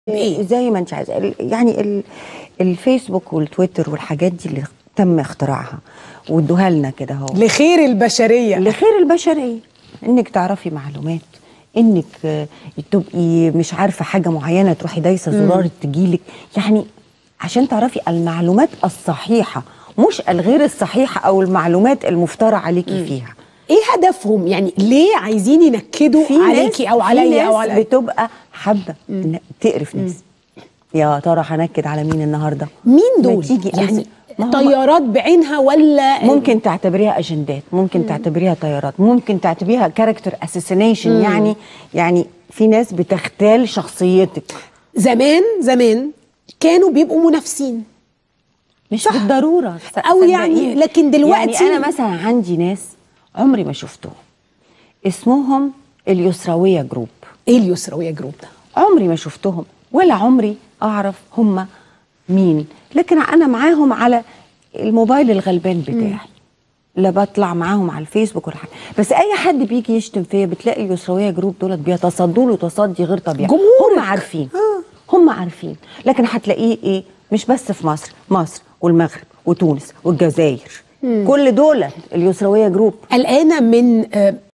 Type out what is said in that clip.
بايه زي ما انت عايزه ال- يعني ال- الفيسبوك والتويتر والحاجات دي اللي تم اختراعها وادوها لنا كده اهو لخير البشريه لخير البشريه انك تعرفي معلومات انك آه، تبقي مش عارفه حاجه معينه تروحي دايسه زرار تجيلك يعني عشان تعرفي المعلومات الصحيحه مش الغير الصحيحه او المعلومات المفترى عليكي فيها ايه هدفهم يعني ليه عايزين ينكدوا في ناس- عليكي او في عليا او ناس على بتبقى حابه إن تقرف ناس يا ترى هنكد على مين النهارده مين ما دول تيجي يعني ما هم- طيارات بعينها ولا ممكن تعتبريها اجندات ممكن تعتبريها طيارات ممكن تعتبريها كاركتر اساسينيشن يعني يعني في ناس بتختال شخصيتك زمان زمان كانوا بيبقوا منافسين مش صح. بالضروره ص- أو يعني- صدقيني. لكن دلوقتي- يعني انا مثلا عندي ناس عمري ما شفتهم اسمهم اليسرويه جروب ايه اليسرويه جروب ده عمري ما شفتهم ولا عمري اعرف هم مين لكن انا معاهم على الموبايل الغلبان بتاعي لا بطلع معاهم على الفيسبوك ولا حاجه بس اي حد بيجي يشتم فيا بتلاقي اليسرويه جروب دولت بيتصدوا له تصدي غير طبيعي جمهورك. هم عارفين هم عارفين لكن هتلاقيه ايه مش بس في مصر مصر والمغرب وتونس والجزائر كل دول اليسرويه جروب قلقانه من آه،